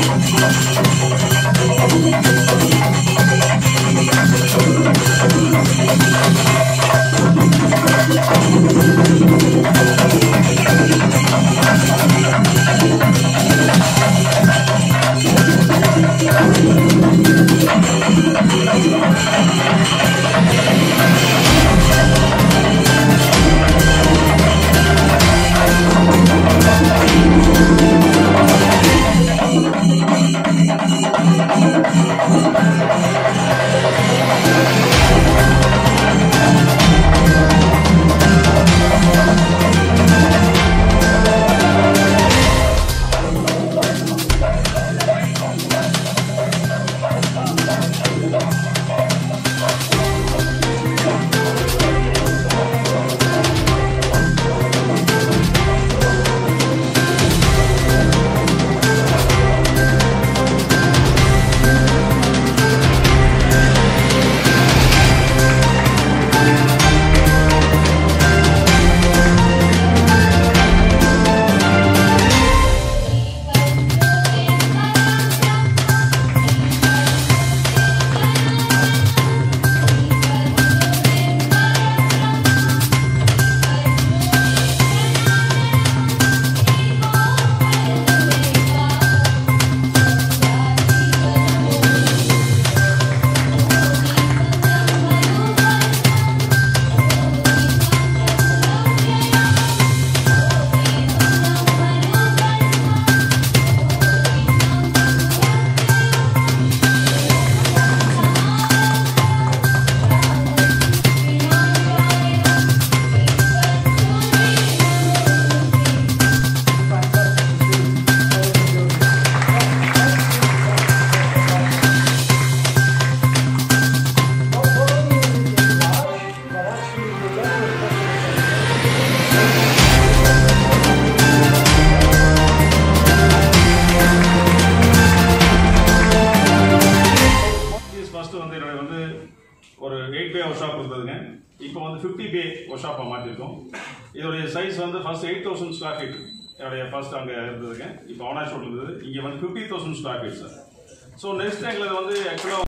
First வந்து என்னோட வந்து ஒரு எயிட் பே ஒர்க் ஷாப் இருந்ததுங்க இப்போ வந்து ஃபிஃப்டி பே ஒர்க் ஷாப்பாக மாற்றிருக்கோம் இதோடைய சைஸ் வந்து first eight thousand square feet என்னுடைய ஃபர்ஸ்ட் அங்கே இருந்ததுங்க இப்போ ஆனாஷோட் இருந்தது இங்கே வந்து fifty thousand square feet sir so next எங்களுக்கு வந்து ஆக்சுவலாக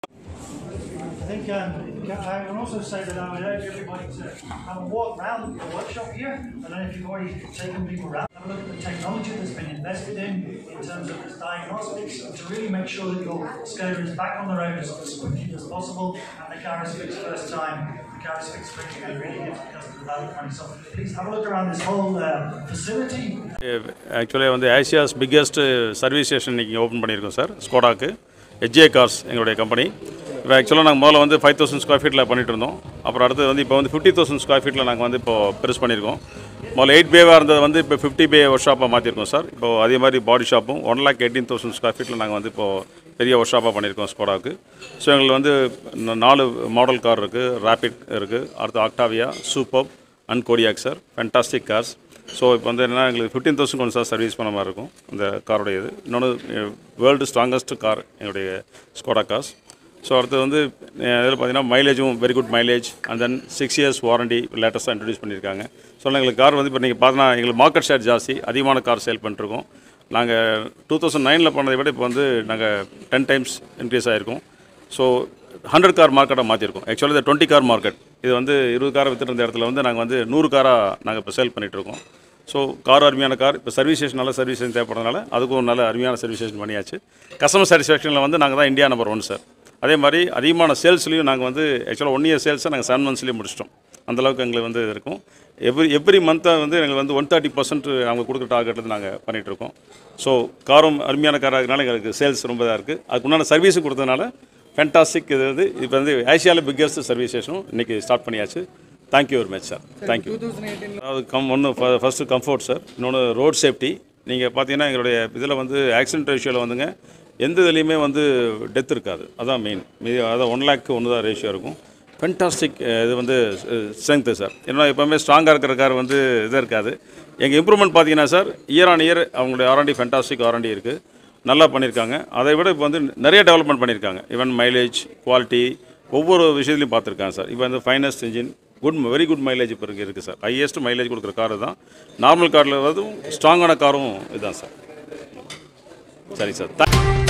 I think um, I can also say that I would urge everybody to have a walk around the workshop here. I don't know if you've already taken people around. Have a look at the technology that's been invested in in terms of this diagnostics to really make sure that your scooter is back on the road as, as quickly as possible and the car is fixed first time. The car is fixed quickly and really gives the customer value for money. So please have a look around this whole uh, facility. Actually வந்து Asia's biggest service station இன்றைக்கி open பண்ணியிருக்கோம் sir ஸ்கோடாக்கு ஹெச்ஏ cars எங்களுடைய company இப்போ ஆக்சுவலாக நாங்கள் முதல்ல வந்து ஃபைவ் தௌசண்ட் ஸ்கொயர் ஃபீட்டில் பண்ணிட்டு இருந்தோம் அப்புறம் அடுத்து வந்து இப்போ வந்து ஃபிஃப்டி தௌசண்ட் ஸ்கொயர் ஃபீட்டில் நாங்கள் வந்து இப்போ பெருசு பண்ணியிருக்கோம் முதல்ல எயிட் பேவாக இருந்தது வந்து இப்போ ஃபிஃப்டி பே ஒர்க் ஷாப்பாக மாற்றிருக்கோம் சார் இப்போ அதே மாதிரி பாடி ஷாப்பும் one lakh eighteen thousand square ஃபீட்டில் நாங்கள் வந்து இப்போ பெரிய ஒர்க் ஷாப்பாக பண்ணியிருக்கோம் ஸ்கோடாவுக்கு ஸோ எங்களுக்கு வந்து ந- நாலு மாடல் கார் இருக்குது ரேபிட் இருக்குது அடுத்து Octavia Superb and Kodiaq sir fantastic cars so இப்போ வந்து என்ன எங்களுக்கு ஃபிஃப்டீன் தௌசண்ட் கொண்டு சார் சர்வீஸ் பண்ண மாதிரி இருக்கும் இந்த காரோடைய இது இன்னொன்று வேர்ல்டு ஸ்ட்ராங்கஸ்ட் கார் எங்களுடைய ஸ்கோடா கார்ஸ் ஸோ அடுத்து வந்து அஹ், இதில் பார்த்தீங்கன்னா மைலேஜும் very good mileage and then six years warranty லேட்டஸ்ட்டாக இன்ட்ரடியூஸ் பண்ணியிருக்காங்க ஸோ எங்களுக்கு கார் வந்து இப்போ நீங்கள் பார்த்தீங்கன்னா எங்களுக்கு மார்க்கெட் ஷேர் ஜாஸ்தி அதிகமான கார் சேல் பண்ணிருக்கோம் நாங்கள் டூ தௌசண்ட் நைனில் பண்ணதை விட இப்போ வந்து நாங்கள் டென் டைம்ஸ் இன்க்ரீஸ் ஆகிருக்கோம் ஸோ ஹண்ட்ரட் கார் மார்க்கெட்டாக மாற்றிருக்கோம் ஆக்சுவலாக இது டுவெண்ட்டி கார் மார்க்கெட் இது வந்து இருபது காரை வித்துட்டு இருந்த இடத்துல வந்து நாங்கள் வந்து நூறு காராக நாங்கள் இப்போ சேல் பண்ணிகிட்ருக்கோம் ஸோ கார் அருமையான கார் இப்போ சர்வீசேஷன் நல்ல சர்வீசேஷன் தேவைப்படுறதுனால அதுக்கும் நல்ல அருமையான சர்வீசேஷன் பண்ணியாச்சு கஸ்டமர் சாட்டிஸ்ஃபேக்ஷனில் வந்து நாங்கள் தான் இந்தியா நம்பர் ஒன் சார் அதே மாதிரி அதிகமான சேல்ஸ்லையும் நாங்கள் வந்து ஆக்சுவலாக ஒன் இயர் சேல்ஸை நாங்கள் செவன் மந்த்ஸ்லேயே முடிச்சிட்டோம் அந்தளவுக்கு எங்களுக்கு வந்து இது இருக்கும் எவ்ரி எவ்ரி மந்த்தை வந்து எங்களுக்கு வந்து ஒன் தேர்ட்டி பர்சன்ட் அவங்க கொடுக்குற டார்கெட்டில் நாங்கள் பண்ணிகிட்ருக்கோம் ஸோ காரும் அருமையான காராக இருக்கனால எங்களுக்கு சேல்ஸ் ரொம்ப இதாக இருக்குது அதுக்கு உண்டான சர்வீஸும் கொடுத்ததுனால ஃபேண்டாஸ்டிக் இது வந்து இப்போ வந்து ஏசியாவில் பிக்கஸ்ட் சர்வீஸ் ஸ்டேஷனும் இன்றைக்கி ஸ்டார்ட் பண்ணியாச்சு thank you very much sir thank you அதாவது கம் ஒன்று ஃபஸ்ட்டு கம்ஃபர்ட் சார் இன்னொன்று ரோட் சேஃப்டி நீங்கள் பார்த்தீங்கன்னா எங்களுடைய இதில் வந்து ஆக்சிடென்ட் ரேஷியோவில் வந்துங்க எந்த இதுலேயுமே வந்து டெத் இருக்காது அதான் மெயின் மீதி அதான் ஒன் லேக்கு ஒன்று தான் ரேஷியோ இருக்கும் ஃபென்டாஸ்டிக் இது வந்து ஸ்ட்ரென்த்து சார் ஏன்னா எப்போவுமே ஸ்ட்ராங்காக இருக்கிற கார் வந்து இது இருக்காது எங்கள் இம்ப்ரூவ்மெண்ட் பார்த்தீங்கன்னா சார் இயர் ஆன் இயர் அவங்களுடைய ஆர்என்டி ஃபென்டாஸ்டிக் ஆர்என்டி இருக்குது நல்லா பண்ணியிருக்காங்க அதை விட இப்போ வந்து நிறைய டெவலப்மெண்ட் பண்ணியிருக்காங்க ஈவன் மைலேஜ் குவாலிட்டி ஒவ்வொரு விஷயத்துலையும் பார்த்துருக்காங்க சார் இப்போ வந்து finest engine good very good mileage இப்போ இருக்கு இருக்குது சார் ஹையஸ்ட் மைலேஜ் கொடுக்குற கார் தான் நார்மல் காரில் வந்து ஸ்ட்ராங்கான காரும் இதுதான் சார் சரி சார்